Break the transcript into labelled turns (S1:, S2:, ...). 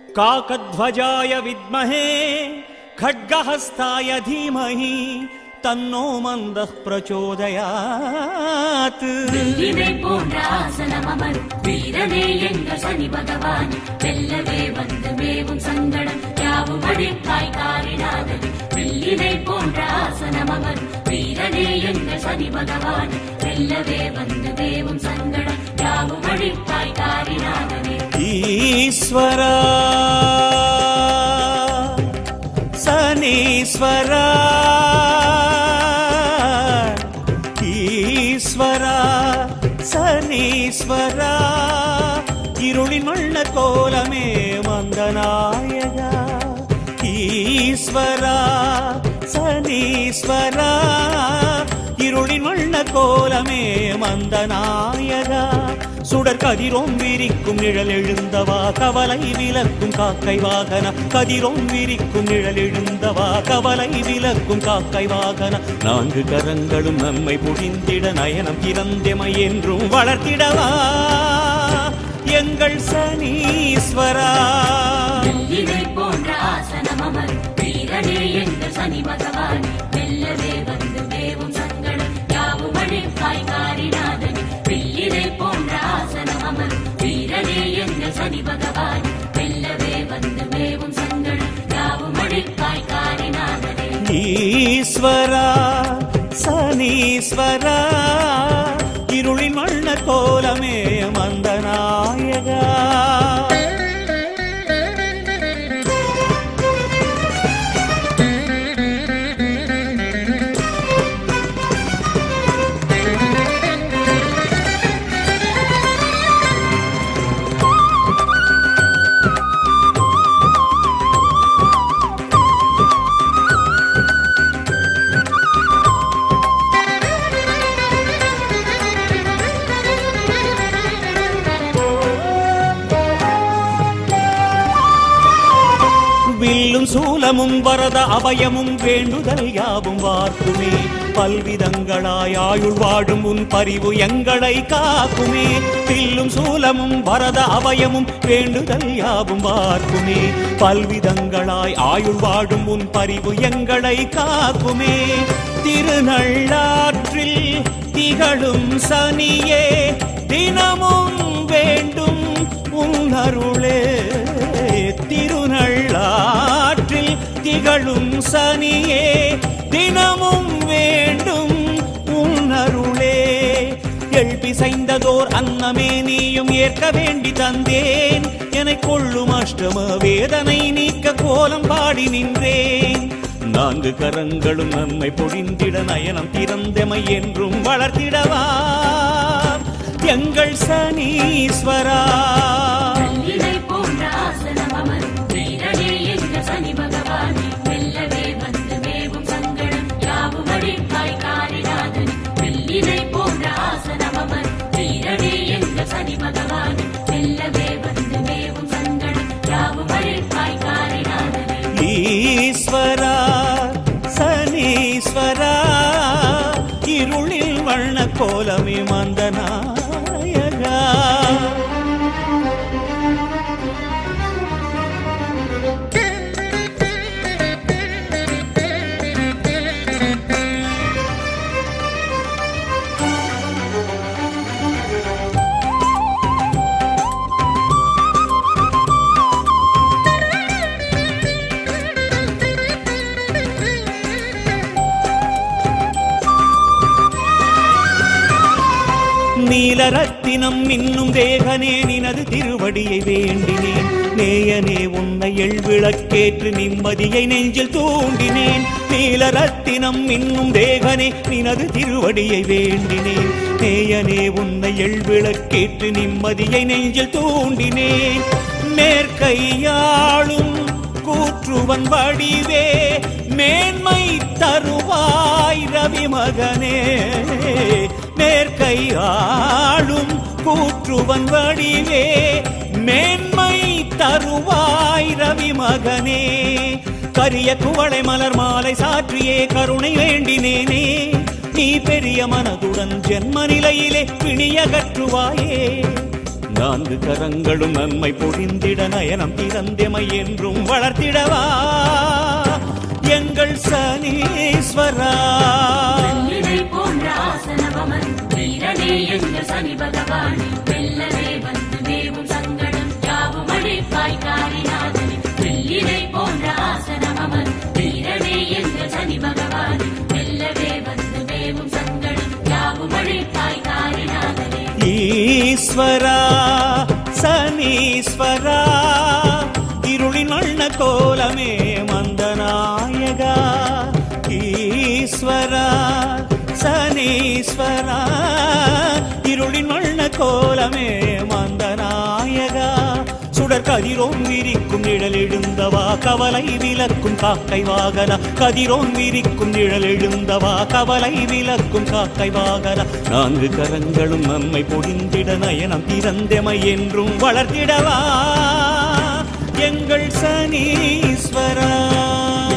S1: काकध्वजाय विद्महे खड्गहस्ताय धीमहि तन्नो मन्दः प्रचोदयात्
S2: இதை போன்ற ஆசனம் அமரும் வீரனே எங்கள் சனி பகவான் வெல்லவே வந்து மேவும் சங்கடம் யாவும் அழிப்பாய் காரினாதனே வெள்ளினை போன்ற ஆசனம் அமரும் வீரனே எங்கள் சனி பகவான் வெல்லவே வந்து மேவும் சங்கடம் யாவும் அழிப்பாய் காரினாதனே
S1: ईश्वरा सनीश्वरा ஈஸ்வரா சனீஸ்வரா இருளின் வண்ண கோலமே மந்தநாயகா ஈஸ்வரா சனீஸ்வரா இருளின் வண்ண கோலமே மந்தநாயகா சுடர் கதிரோம் விரிக்கும் நிழல் எழுந்தவா கவலை விலக்கும் காக்கை வாகன கதிரோம் விரிக்கும் நிழல் எழுந்தவா கவலை விலக்கும் காக்கை வாகன நான்கு கரங்களும் நம்மை புரிந்திட நயனம் திறந்தெமை என்றும் வளர்த்திடவா எங்கள் சனீஸ்வரா
S2: இதை போன்ற ஆசனம் அமரும் வீரனே எங்கள் சனி பகவான் வெல்லவே வந்து மேவும் சங்கடம் யாவும் அழிப்பாய் காரினாதனே வெள்ளினை போன்ற ஆசனம் அமரும் வீரனே எங்கள் சனி பகவான் வெல்லவே வந்து மேவும் சங்கடம் யாவும் அழிப்பாய் காரினாதனே
S1: ஈஸ்வரா சனீஸ்வரா இருளின் வண்ண கோலமே மந்தநாயகா வில்லும் சூலமும் வரத அபயமும் வேண்டுதல் யாவும் வார்க்குமே பல்விதங்களாய் ஆயுள் வாழும் உன் பரிவு எங்களை காக்குமே வில்லும் சூலமும் வரத அபயமும் வேண்டுதல் யாவும் வார்க்குமே பல்விதங்களாய் ஆயுள் வாழும் உன் பரிவு எங்களை காக்குமே திருநள்ளாற்றில் திகழும் சனியே தினமும் வேண்டும் உன் அருளே திருநள்ளாற்றில் திகழும் சனியே தினமும் வேண்டும் உன் அருளே எழுப்பிசைந்ததோர் அன்னமே நீயும் ஏற்க வேண்டி தந்தேன் என கொள்ளும் அஷ்டம வேதனை நீக்க கோலம் பாடி நின்றேன் நான்கு கரங்களும் நம்மை பொழிந்திட நயனம் திறந்தமை என்றும் வளர்த்திடவா எங்கள் சனீஸ்வரா
S2: இதை போன்ற ஆசனம் அமரும் வீரனே எங்கள் சனி பகவான் வெல்லவே வந்து மேவும் சங்கடம் யாவும் அழிப்பாய் காரினாதனே வெள்ளினை போன்ற ஆசனம் அமரும் வீரனே எங்கள் சனி பகவான் வெல்லவே வந்து மேவும் சங்கடம் யாவும் அழிப்பாய் காரினாதனே
S1: ஈஸ்வரா சனீஸ்வரா இருளில் வண்ண கோலமே மந்தநாயகா நீலரத்தினம் இன்னும் தேகனே நினது திருவடியை வேண்டினேன் நேயனே உன்னை எழ்விளக்கேற்று நிம்மதியை நெஞ்சில் தூண்டினேன் நீலரத்தினம் இன்னும் தேகனே நினது திருவடியை வேண்டினேன் நேயனே உன்னை எழ்விளக்கேற்று நிம்மதியை நெஞ்சில் தூண்டினேன் மேற்கையாளும் கூற்றுவன் வடிவே மேன்மை தருவாய் ரவி மகனே மேற்கை ஆளும் கூற்றுவன் வடிவே மேன்மை தருவாய் ரவி மகனே கரிய குவளை மலர் மாலை சாற்றியே கருணை வேண்டினேனே நீ பெரிய மனதுடன் ஜென்ம நிலையிலே பிணியகற்றுவாயே நான்கு கரங்களும் நன்மை பொழிந்திட நயனம் திறந்தெமை என்றும் வளர்த்திடவா எங்கள் சனீஸ்வரா
S2: வெள்ளினை போன்ற ஆசனமமன் வீரனே எங்கள் சனி பகவானே வெல்லவே வந்து மேவும் சங்கடம் யாவும் அழிப்பாய் காரிநாதனே வெள்ளினை போன்ற ஆசனமமன் வீரனே எங்கள் சனி பகவானே வெல்லவே வந்து மேவும் சங்கடம் யாவும் அழிப்பாய் காரிநாதனே
S1: ஈஸ்வரா சனீஸ்வரா இருளின் வண்ண கோலமே மந்தநாயகா ஈஸ்வரா சனீஸ்வரா இருளின் வண்ண கோலமே மந்தநாயகா சுடர் கதிரோன் விரிக்கும் நிழல் எழுந்தவா கவலை விலக்கும் காக்கை வாகனா கதிரோன் விரிக்கும் நிழல் எழுந்தவா கவலை விலக்கும் காக்கை வாகனா நான்கு கரங்களும் நன்மை பொழிந்திட நயனம் திறந்தெமை என்றும் வளர்த்திடவா எங்கள் சனீஸ்வரா